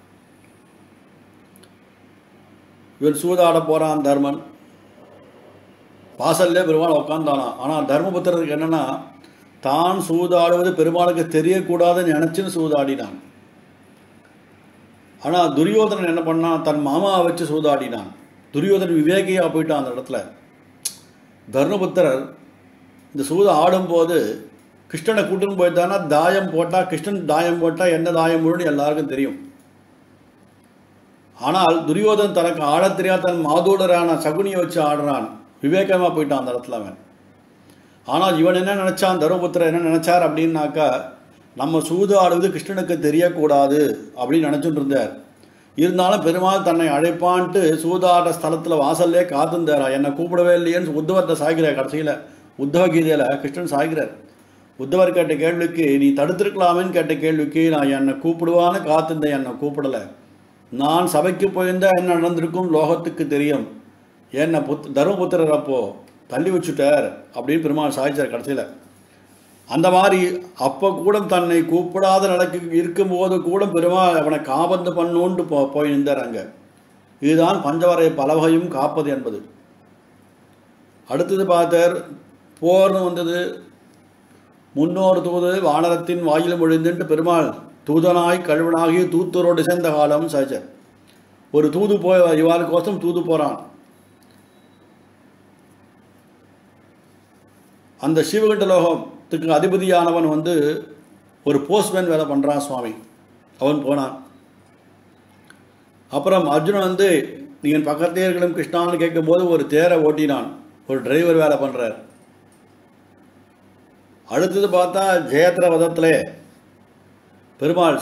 இவன் சூதாட போகிறான் தர்மன் வாசல்லே பெருமாள் உட்காந்தானா ஆனால் தர்மபுத்திரருக்கு என்னன்னா தான் சூதாடுவது பெருமாளுக்கு தெரியக்கூடாதுன்னு நினச்சின்னு சூதாடினான் ஆனால் துரியோதனன் என்ன பண்ணான் தன் மாமாவை வச்சு சூதாடினான் துரியோதனன் விவேகியாக போயிட்டான் அந்த இடத்துல தர்மபுத்திரர் இந்த சூதை ஆடும்போது கிருஷ்ணனை கூட்டுன்னு போயிட்டான்னா தாயம் போட்டால் கிருஷ்ணன் தாயம் போட்டால் என்ன தாயம் முழுன்னு எல்லாருக்கும் தெரியும் ஆனால் துரியோதன் தனக்கு ஆடத் தெரியாத தன் மாதூடரான சகுனியை வச்சு ஆடுறான் விவேகமாக போயிட்டான் அந்த இடத்துல அவன் ஆனால் இவன் என்ன நினச்சான் தர்மபுத்திரர் என்ன நினச்சார் அப்படின்னாக்கா நம்ம சூது ஆடுவது கிருஷ்ணனுக்கு தெரியக்கூடாது அப்படின்னு நினச்சிட்டு இருந்தார் இருந்தாலும் பெருமாள் தன்னை அழைப்பான்ட்டு சூதாட்ட ஸ்தலத்தில் வாசல்லே காத்திருந்தாரா என்னை கூப்பிடவே இல்லையேன்னு உத்தவர்கிட்ட சாய்கிறார் கடைசியில் உத்தவ கீதையில் கிருஷ்ணன் சாய்கிறார் உத்தவர் கேட்ட கேள்விக்கு நீ தடுத்திருக்கலாமேன்னு கேட்ட கேள்விக்கு நான் என்னை கூப்பிடுவான்னு காத்திருந்தேன் என்னை கூப்பிடலை நான் சபைக்கு போயிருந்தா என்ன நடந்திருக்கும் லோகத்துக்கு தெரியும் என்ன புத் தர்மபுத்திரர் அப்போ தள்ளி வச்சுட்டார் அப்படின்னு பெருமாள் சாய்ச்சார் கடைசியில் அந்த மாதிரி அப்போ கூட தன்னை கூப்பிடாத நிலைக்கு இருக்கும்போது கூட பெருமாள் அவனை காபந்து பண்ணோன்ட்டு போ போய் நின்றார் அங்கே இதுதான் பஞ்சவரை பலவகையும் காப்பது என்பது அடுத்தது பார்த்தார் போர்னு வந்தது முன்னோர் தூது வானரத்தின் வாயிலும் ஒழிந்துட்டு பெருமாள் தூதனாய் கழுவனாகி தூத்தரோடு சேர்ந்த காலம் சாய்ச்சார் ஒரு தூது போய் இவாளுக்கோசம் தூது போகிறான் அந்த சிவகண்ட லோகத்துக்கு அதிபதியானவன் வந்து ஒரு போஸ்ட்மேன் வேலை பண்ணுறான் சுவாமி அவன் போனான் அப்புறம் அர்ஜுனன் வந்து நீங்கள் பக்கத்தே இருக்கணும் கிருஷ்ணான்னு கேட்கும்போது ஒரு தேரை ஓட்டினான் ஒரு டிரைவர் வேலை பண்ணுறார் அடுத்தது பார்த்தா ஜெயத்ர வதத்திலே பெருமாள்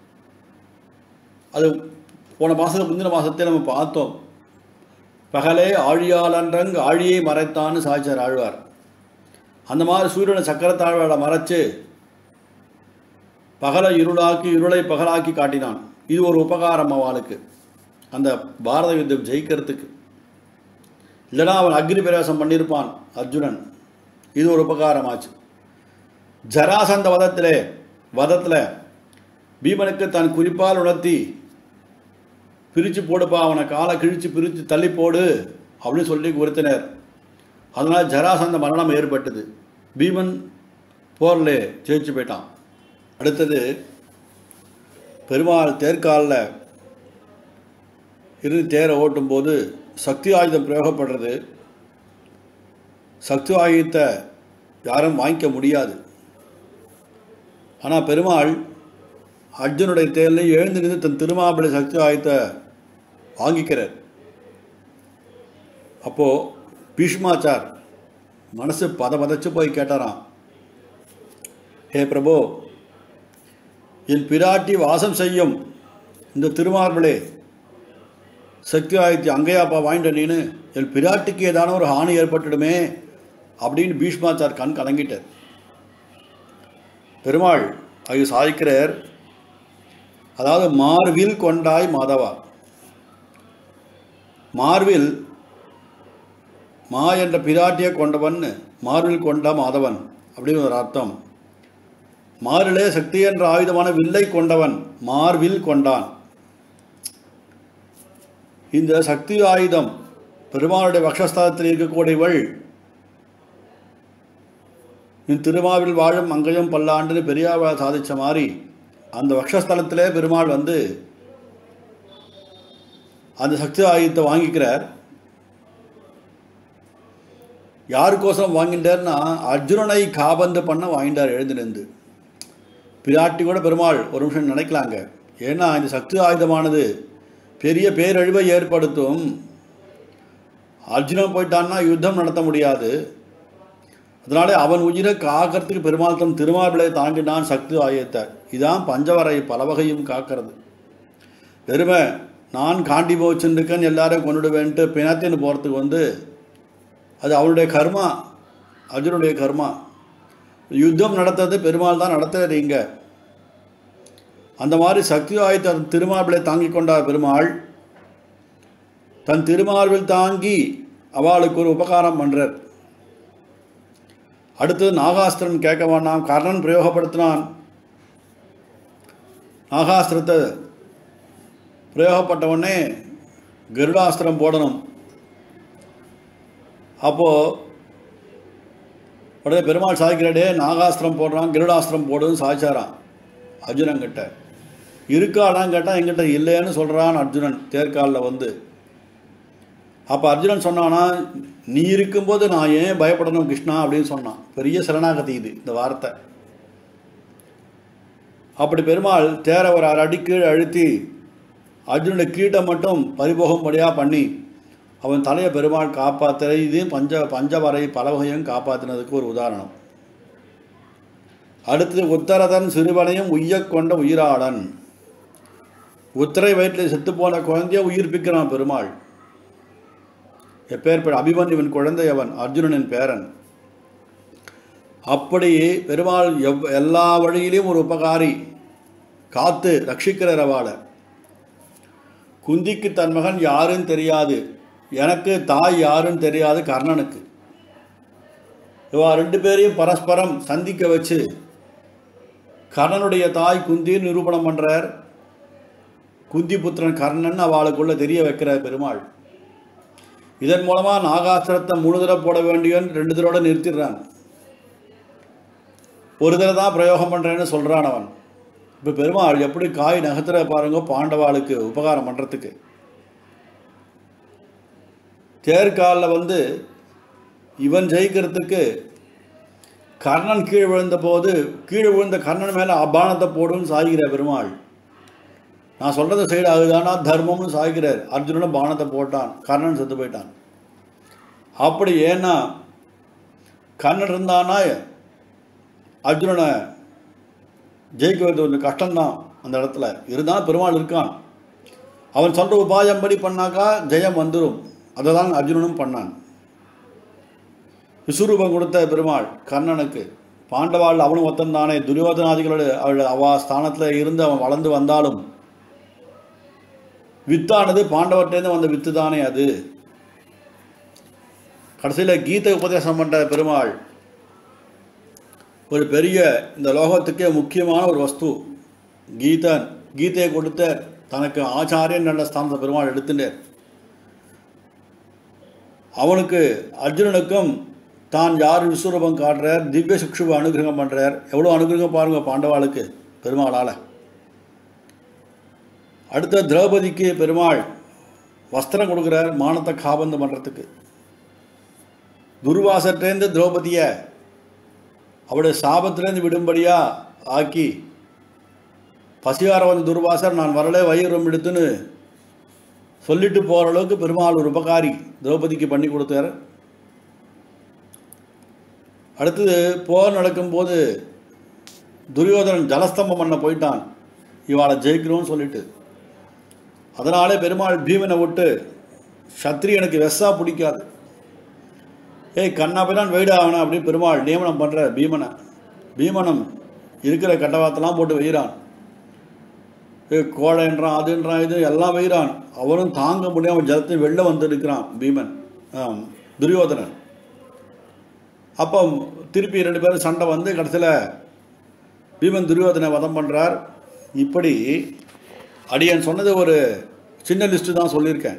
அது போன மாதத்துக்கு முந்தின மாதத்தை நம்ம பார்த்தோம் பகலே ஆழியாளன்றங் ஆழியை மறைத்தான்னு சாய்ச்சார் ஆழ்வார் அந்த மாதிரி சூரியனை சக்கரத்தாழ்வாட மறைச்சு பகலை இருளாக்கி இருளை பகலாக்கி காட்டினான் இது ஒரு உபகாரம் அவளுக்கு அந்த பாரத யுத்தம் ஜெயிக்கிறதுக்கு இல்லைனா அவன் அக்னி பிரவேசம் பண்ணியிருப்பான் அர்ஜுனன் இது ஒரு உபகாரமாச்சு ஜராசந்த வதத்திலே வதத்தில் பீமனுக்கு தன் குறிப்பால் உணர்த்தி பிரித்து போடுப்பா அவனை காலை கிழித்து பிரித்து தள்ளி போடு அப்படின்னு சொல்லி உறுத்தினர் அதனால் ஜராசந்த மரணம் ஏற்பட்டது பீமன் போரில் ஜெயிச்சு போயிட்டான் அடுத்தது பெருமாள் தேர்காலில் இருந்து தேரை ஓட்டும்போது சக்தி ஆயுதம் பிரயோகப்படுறது சக்தி ஆயுதத்தை யாரும் வாங்கிக்க முடியாது ஆனால் பெருமாள் அர்ஜுனுடைய தேரில் எழுந்து நின்று தன் திருமாவளி சக்தி ஆயுதத்தை வாங்கிக்கிறார் அப்போது பீஷ்மாச்சார் மனசு பத பதச்சு போய் கேட்டாராம் ஹே பிரபு என் பிராட்டி வாசம் செய்யும் இந்த திருமார்பளே சக்தி ஆயத்தி அங்கையாப்பா வாங்கிட்ட நீனு என் பிராட்டிக்கு ஏதான ஒரு ஹானி ஏற்பட்டுடுமே அப்படின்னு பீஷ்மாச்சார் கண் கலங்கிட்டார் பெருமாள் அது சாதிக்கிறார் அதாவது மார்வில் கொண்டாய் மாதவா மார்வில் மா என்ற பிராட்டியை கொண்டவன் மார்வில் கொண்ட மாதவன் அப்படின்னு ஒரு அர்த்தம் மாறிலே சக்தி என்ற ஆயுதமான வில்லை கொண்டவன் மார்வில் கொண்டான் இந்த சக்தி ஆயுதம் பெருமாளுடைய வக்ஷஸ்தானத்தில் இருக்கக்கூடியவள் இன் திருமாவில் வாழும் மங்கையும் பல்லாண்டுன்னு பெரியாவ சாதித்த மாதிரி அந்த வக்ஷஸ்தலத்திலே பெருமாள் வந்து அந்த சக்தி ஆயுதத்தை வாங்கிக்கிறார் யாருக்கோசரம் வாங்கிட்டார்னா அர்ஜுனனை காபந்து பண்ண வாங்கிட்டார் எழுந்திருந்து பிராட்டி கூட பெருமாள் ஒரு நிமிஷம் நினைக்கலாங்க ஏன்னா இந்த சக்தி ஆயுதமானது பெரிய பேரழிவை ஏற்படுத்தும் அர்ஜுனன் போயிட்டான்னா யுத்தம் நடத்த முடியாது அதனாலே அவன் உயிரை காக்கிறதுக்கு பெருமாள் தன் திருமாவிளை தாங்கினான் சக்தி ஆயுதத்தை இதான் பஞ்சவரை பல வகையும் காக்கிறது வெறுமை நான் காண்டி போச்சுருக்கேன் எல்லாரையும் கொண்டுடுவேன்ட்டு பிணத்தின்னு போகிறதுக்கு வந்து அது அவனுடைய கர்மா அர்ஜுனுடைய கர்மா யுத்தம் நடத்துறது பெருமாள் தான் நடத்துறீங்க அந்த மாதிரி சக்தி ஆயுத திருமார்பிளை தாங்கி கொண்டார் பெருமாள் தன் திருமார்பில் தாங்கி அவளுக்கு ஒரு உபகாரம் பண்ணுறார் அடுத்தது நாகாஸ்திரன் கேட்க வேண்டாம் கர்ணன் பிரயோகப்படுத்தினான் நாகாஸ்திரத்தை பிரயோகப்பட்ட உடனே கருடாஸ்திரம் போடணும் அப்போது உடனே பெருமாள் சாய்க்கிறடே நாகாஸ்திரம் போடுறான் கருடாஸ்திரம் போடுன்னு சாய்ச்சாரான் அர்ஜுனன் கிட்ட இருக்காடான்னு கேட்டால் எங்கிட்ட இல்லைன்னு சொல்கிறான் அர்ஜுனன் தேர்காலில் வந்து அப்போ அர்ஜுனன் சொன்னானா நீ இருக்கும்போது நான் ஏன் பயப்படணும் கிருஷ்ணா அப்படின்னு சொன்னான் பெரிய சரணாகதி இது இந்த வார்த்தை அப்படி பெருமாள் தேர ஒரு அரை அடி கீழே அழுத்தி அர்ஜுனுடைய கீட்டை மட்டும் பறிபோகும்படியாக பண்ணி அவன் தலையை பெருமாள் காப்பாற்ற இது பஞ்ச பஞ்சவரை பலவகையும் காப்பாற்றினதுக்கு ஒரு உதாரணம் அடுத்தது உத்தரதன் சிறுவனையும் உய்யக் கொண்ட உயிராளன் உத்தரை வயிற்றில் செத்துப்போன குழந்தைய உயிர்ப்பிக்கிறான் பெருமாள் எப்பேற்பட்ட அபிமன்யுவின் குழந்தை அவன் அர்ஜுனனின் பேரன் அப்படி பெருமாள் எவ் எல்லா வழியிலையும் ஒரு உபகாரி காத்து ரட்சிக்கிறார் அவளை குந்திக்கு தன் மகன் யாருன்னு தெரியாது எனக்கு தாய் யாருன்னு தெரியாது கர்ணனுக்கு இவா ரெண்டு பேரையும் பரஸ்பரம் சந்திக்க வச்சு கர்ணனுடைய தாய் குந்தி நிரூபணம் பண்ணுறார் குந்தி புத்திரன் கர்ணன் அவளுக்குள்ள தெரிய வைக்கிறார் பெருமாள் இதன் மூலமாக நாகாஸ்திரத்தை மூணு தடவை போட வேண்டியவன் ரெண்டு தடவை நிறுத்திடுறான் ஒரு தடவை தான் பிரயோகம் பண்ணுறேன்னு சொல்கிறான் அவன் இப்போ பெருமாள் எப்படி காய் நகர்த்துற பாருங்க பாண்டவாளுக்கு உபகாரம் பண்ணுறதுக்கு தேர்காலில் வந்து இவன் ஜெயிக்கிறதுக்கு கர்ணன் கீழே விழுந்த போது கீழே விழுந்த கர்ணன் மேலே அபானத்தை போடுன்னு சாய்கிற பெருமாள் நான் சொல்கிறது சைடு ஆகுதானா தர்மம்னு சாய்கிறார் அர்ஜுனனும் பானத்தை போட்டான் கர்ணன் செத்து போயிட்டான் அப்படி ஏன்னா கர்ணன் இருந்தானா அர்ஜுனனை ஜெயிக்க வேண்டிய கொஞ்சம் கஷ்டம்தான் அந்த இடத்துல இருந்தாலும் பெருமாள் இருக்கான் அவன் சொல்கிற உபாயம் படி பண்ணாக்கா ஜெயம் வந்துடும் அதை தான் அர்ஜுனனும் பண்ணான் விஸ்வரூபம் கொடுத்த பெருமாள் கர்ணனுக்கு பாண்டவாள் அவனும் ஒத்தன் தானே துரியோதனாதிகளோட அவள் அவா ஸ்தானத்தில் இருந்து அவன் வளர்ந்து வந்தாலும் வித்தானது பாண்டவர்கிட்டேருந்து வந்த வித்து தானே அது கடைசியில் கீதை உபதேசம் பண்ணுற பெருமாள் ஒரு பெரிய இந்த லோகத்துக்கே முக்கியமான ஒரு வஸ்து கீதன் கீதையை கொடுத்த தனக்கு ஆச்சாரியன் நல்ல ஸ்தானத்தை பெருமாள் எடுத்துட்டார் அவனுக்கு அர்ஜுனனுக்கும் தான் யார் விஸ்வரூபம் காட்டுறார் திவ்ய சுக்ஷுவை அனுகிரகம் பண்ணுறார் எவ்வளோ அனுகிரகம் பாருங்க பாண்டவாளுக்கு பெருமாளால் அடுத்த திரௌபதிக்கு பெருமாள் வஸ்திரம் கொடுக்குறார் மானத்தை காபந்து பண்ணுறதுக்கு துர்வாசற்றேந்து திரௌபதியை அவருடைய சாபத்திலேருந்து விடும்படியாக ஆக்கி பசியார வந்த துர்வாசர் நான் வரலே வயிறும் எடுத்துன்னு சொல்லிட்டு போகிற அளவுக்கு பெருமாள் ஒரு உபகாரி திரௌபதிக்கு பண்ணி கொடுத்தார் அடுத்தது போர் நடக்கும்போது துரியோதனன் ஜலஸ்தம்பம் பண்ண போயிட்டான் இவாளை ஜெயிக்கணும்னு சொல்லிட்டு அதனாலே பெருமாள் பீமனை விட்டு சத்திரியனுக்கு வெஸ்ஸா பிடிக்காது ஏய் கண்ணாபிரான் வெயிட் ஆகணும் அப்படின்னு பெருமாள் நியமனம் பண்ணுற பீமனை பீமனம் இருக்கிற கட்டவாத்தெல்லாம் போட்டு வெயிறான் ஏ கோழைன்றான் அதுன்றான் இது எல்லாம் வெயிறான் அவனும் தாங்க முடியாமல் ஜலத்தை வெளில வந்து இருக்கிறான் பீமன் ஆம், துரியோதனன் அப்போ திருப்பி ரெண்டு பேரும் சண்டை வந்து கடைசியில் பீமன் துரியோதனை வதம் பண்ணுறார் இப்படி அடியன் சொன்னது ஒரு சின்ன லிஸ்ட்டு தான் சொல்லியிருக்கேன்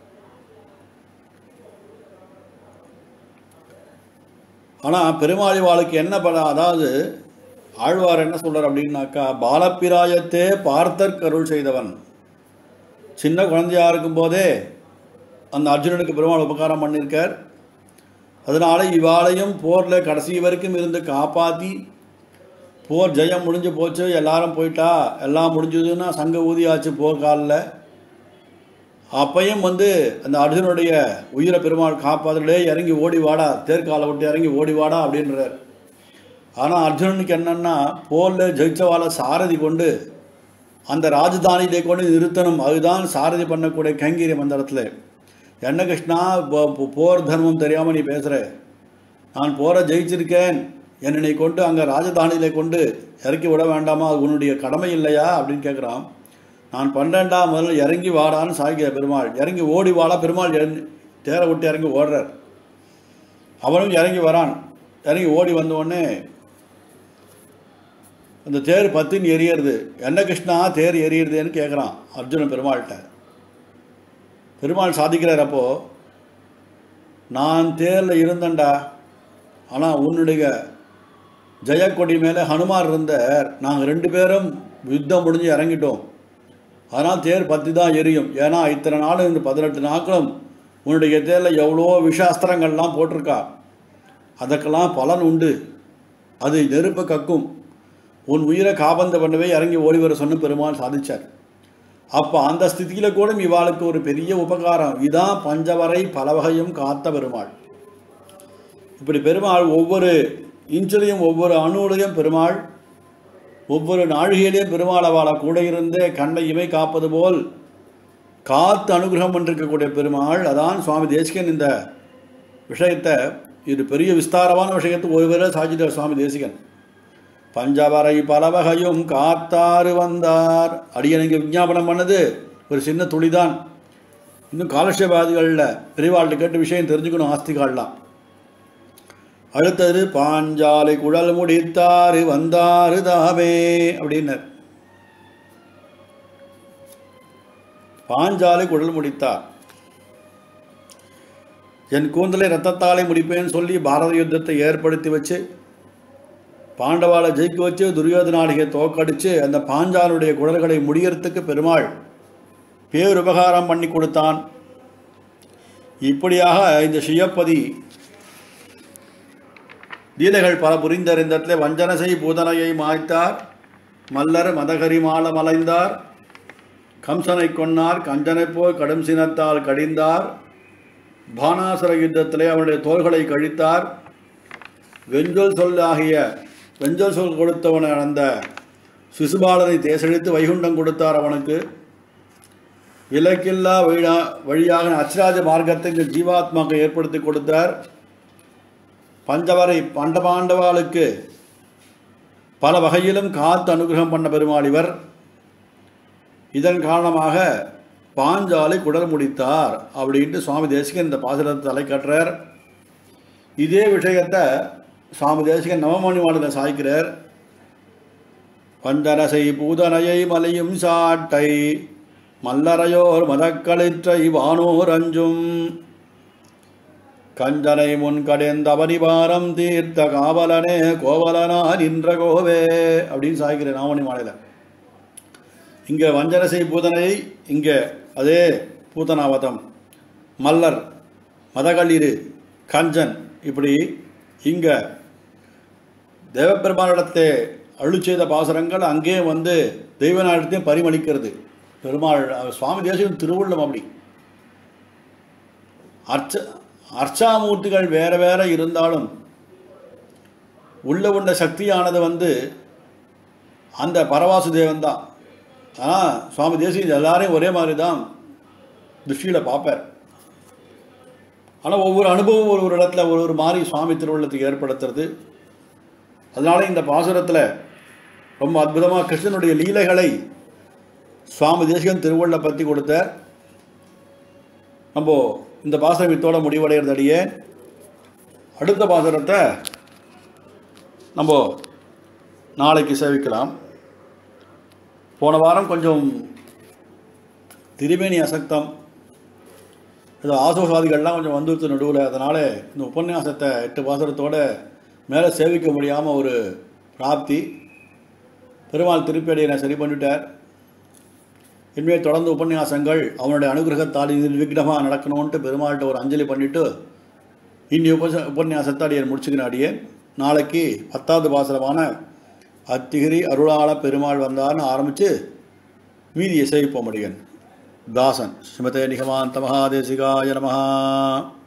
ஆனால் பெருமாளிவாளுக்கு என்ன பண்ண அதாவது ஆழ்வார் என்ன சொல்றார் அப்படின்னாக்கா பாலப்பிராயத்தே பார்த்தற் அருள் செய்தவன் சின்ன குழந்தையா இருக்கும்போதே அந்த அர்ஜுனனுக்கு பெருமாள் உபகாரம் பண்ணியிருக்கார் அதனால இவாளையும் போரில் கடைசி வரைக்கும் இருந்து காப்பாற்றி போர் ஜெயம் முடிஞ்சு போச்சு எல்லாரும் போயிட்டா எல்லாம் முடிஞ்சதுன்னா சங்க ஊதியாச்சு போர் காலில் அப்பையும் வந்து அந்த அர்ஜுனுடைய உயிரை பெருமாள் காப்பாதுலே இறங்கி ஓடி வாடா தேர்காலை விட்டு இறங்கி ஓடி வாடா அப்படின்றார் ஆனால் அர்ஜுனனுக்கு என்னன்னா போரில் ஜெயிச்சவாளை சாரதி கொண்டு அந்த ராஜதானியிலே கொண்டு நிறுத்தணும் அதுதான் சாரதி பண்ணக்கூடிய கைங்கரிய மந்திரத்தில் என்ன கிருஷ்ணா போ- போ- போர் தர்மம் தெரியாமல் நீ பேசுகிற நான் போரை ஜெயிச்சிருக்கேன் என்னை நீ கொண்டு அங்கே ராஜதானியிலே கொண்டு இறக்கி விட வேண்டாமா அது உன்னுடைய கடமை இல்லையா அப்படின்னு கேட்குறான் நான் பன்னெண்டா முதல்ல இறங்கி வாடான்னு சாய்கிற பெருமாள் இறங்கி ஓடி வாடா பெருமாள் இறங்கி தேரை விட்டு இறங்கி ஓடுறார் அவனும் இறங்கி வரான் இறங்கி ஓடி வந்த உடனே அந்த தேர் பத்தின்னு எரியறது என்ன கிருஷ்ணா தேர் எரியுறதுன்னு கேட்குறான் அர்ஜுனன் பெருமாள்கிட்ட பெருமாள் சாதிக்கிறார் அப்போ நான் தேரில் இருந்தேன்டா ஆனால் உன்னுடைய ஜெயக்கொடி மேலே ஹனுமார் இருந்தார் நாங்கள் ரெண்டு பேரும் யுத்தம் முடிஞ்சு இறங்கிட்டோம் அதனால் தேர் பற்றி தான் எரியும் ஏன்னா இத்தனை நாள் இந்த பதினெட்டு நாட்களும் உன்னுடைய தேரில் எவ்வளோ விஷாஸ்திரங்கள்லாம் போட்டிருக்கா அதற்கெல்லாம் பலன் உண்டு அது நெருப்பு கக்கும் உன் உயிரை காபந்த பண்ணவே இறங்கி ஓடி வர சொன்ன பெருமாள் சாதிச்சார் அப்போ அந்த ஸ்திதியில் கூட இவாளுக்கு ஒரு பெரிய உபகாரம் இதான் பஞ்சவரை பலவகையும் காத்த பெருமாள் இப்படி பெருமாள் ஒவ்வொரு இன்ச்சிலையும் ஒவ்வொரு அணுவிலையும் பெருமாள் ஒவ்வொரு நாழிகையிலையும் பெருமாள் அவளை கூட இருந்தே கண்ணை இமை காப்பது போல் காத்து அனுகிரகம் பண்ணிருக்கக்கூடிய பெருமாள் அதான் சுவாமி தேசிகன் இந்த விஷயத்தை இது பெரிய விஸ்தாரமான விஷயத்தை ஒருவரே சாட்சிட்டார் சுவாமி தேசிகன் பஞ்சவரை பலவகையும் காத்தாறு வந்தார் அடியனுக்கு விஞ்ஞாபனம் பண்ணது ஒரு சின்ன துளிதான் இன்னும் காலட்சேபாதிகளில் பெரியவாள்கிட்ட கேட்டு விஷயம் தெரிஞ்சுக்கணும் ஆஸ்திகால்லாம் அடுத்தது பாஞ்சாலை குழல் முடித்தாறு வந்தாறு தாமே அப்படின்னர் பாஞ்சாலை குழல் முடித்தார் என் கூந்தலை ரத்தத்தாலே முடிப்பேன்னு சொல்லி பாரத யுத்தத்தை ஏற்படுத்தி வச்சு பாண்டவாளை ஜெயிக்க வச்சு துரியோதனாளிகை தோக்கடிச்சு அந்த பாஞ்சாலுடைய குழல்களை முடியறதுக்கு பெருமாள் பேருபகாரம் பண்ணி கொடுத்தான் இப்படியாக இந்த சுயப்பதி லீலைகள் பல புரிந்தறிந்தத்தில் வஞ்சனசை பூதனையை மாய்த்தார் மல்லர் மதகரிமால மலைந்தார் கம்சனை கொன்னார் கஞ்சனைப் போல் கடும் சினத்தால் கடிந்தார் பானாசுர யுத்தத்திலே அவனுடைய தோள்களை கழித்தார் வெஞ்சொல் சொல்லாகிய வெஞ்சொல் சொல் கொடுத்தவன அந்த சிசுபாலனை தேசழித்து வைகுண்டம் கொடுத்தார் அவனுக்கு விலக்கில்லா வழியா வழியாக அச்சராஜ மார்க்கத்தை இந்த ஜீவாத்மாக்கு ஏற்படுத்தி கொடுத்தார் பஞ்சவரை பண்டபாண்டவாளுக்கு பல வகையிலும் காத்து அனுகிரகம் பண்ண பெருமாள் இவர் இதன் காரணமாக பாஞ்சாலை குடல் முடித்தார் அப்படின்ட்டு சுவாமி தேசிகன் இந்த பாசுரத்தை தலை கட்டுறார் இதே விஷயத்தை சுவாமி தேசிகன் நவமணி மாநில சாய்க்கிறார் பஞ்சரசை பூதனையை மலையும் சாட்டை மல்லரையோர் மதக்களிற்றை வானோர் அஞ்சும் கஞ்சனை முன் கடைந்த அவனிபாரம் தீர்த்த காவலனே கோவலனா நின்ற கோவே அப்படின்னு சாய்க்கிறேன் நாமணி மாநில இங்கே வஞ்சனசை பூதனை இங்கே அதே பூதனாவதம் மல்லர் மதகளிரு கஞ்சன் இப்படி இங்கே தேவபெருமானிடத்தை அருள் செய்த பாசுரங்கள் அங்கே வந்து தெய்வ நாடத்தையும் பரிமளிக்கிறது பெருமாள் அவர் சுவாமி தேசிகன் திருவுள்ளம் அப்படி அர்ச்ச அர்ச்சாமூர்த்திகள் வேற வேற இருந்தாலும் உள்ள உள்ள சக்தியானது வந்து அந்த பரவாசுதேவன் தான் ஆனால் சுவாமி தேசிகன் எல்லாரையும் ஒரே மாதிரி தான் திருஷ்டியில் பார்ப்பார் ஆனால் ஒவ்வொரு அனுபவம் ஒரு ஒரு இடத்துல ஒரு ஒரு மாதிரி சுவாமி திருவுள்ளத்துக்கு ஏற்படுத்துறது அதனால இந்த பாசுரத்தில் ரொம்ப அற்புதமாக கிருஷ்ணனுடைய லீலைகளை சுவாமி தேசிகன் திருவள்ள பற்றி கொடுத்த நம்ம இந்த பாசுரம் இத்தோட முடிவடைகிறது அடியே அடுத்த பாசுரத்தை நம்ம நாளைக்கு சேவிக்கலாம் போன வாரம் கொஞ்சம் திருமேனி அசக்தம் இது ஆசோசாதிகள்லாம் கொஞ்சம் வந்துருச்சு நடுவில் அதனால் இந்த உபன்யாசத்தை எட்டு பாசுரத்தோட மேலே சேவிக்க முடியாமல் ஒரு பிராப்தி பெருமாள் திருப்பி நான் சரி பண்ணிட்டார் இனிமேல் தொடர்ந்து உபன்யாசங்கள் அவனுடைய அனுகிரகத்தால் நிர்விக்னமாக நடக்கணும்ன்ட்டு பெருமாள்கிட்ட ஒரு அஞ்சலி பண்ணிவிட்டு இன்னி உபச உபன்யாசத்தை அடியன் முடிச்சுக்கின அடியேன் நாளைக்கு பத்தாவது பாசுரமான அத்திகிரி அருளாள பெருமாள் வந்தார்னு ஆரம்பித்து மீதி இசைப்போமடிகன் தாசன் ஸ்ரீமதே நிகமாந்த மகாதேசிகாய நமஹா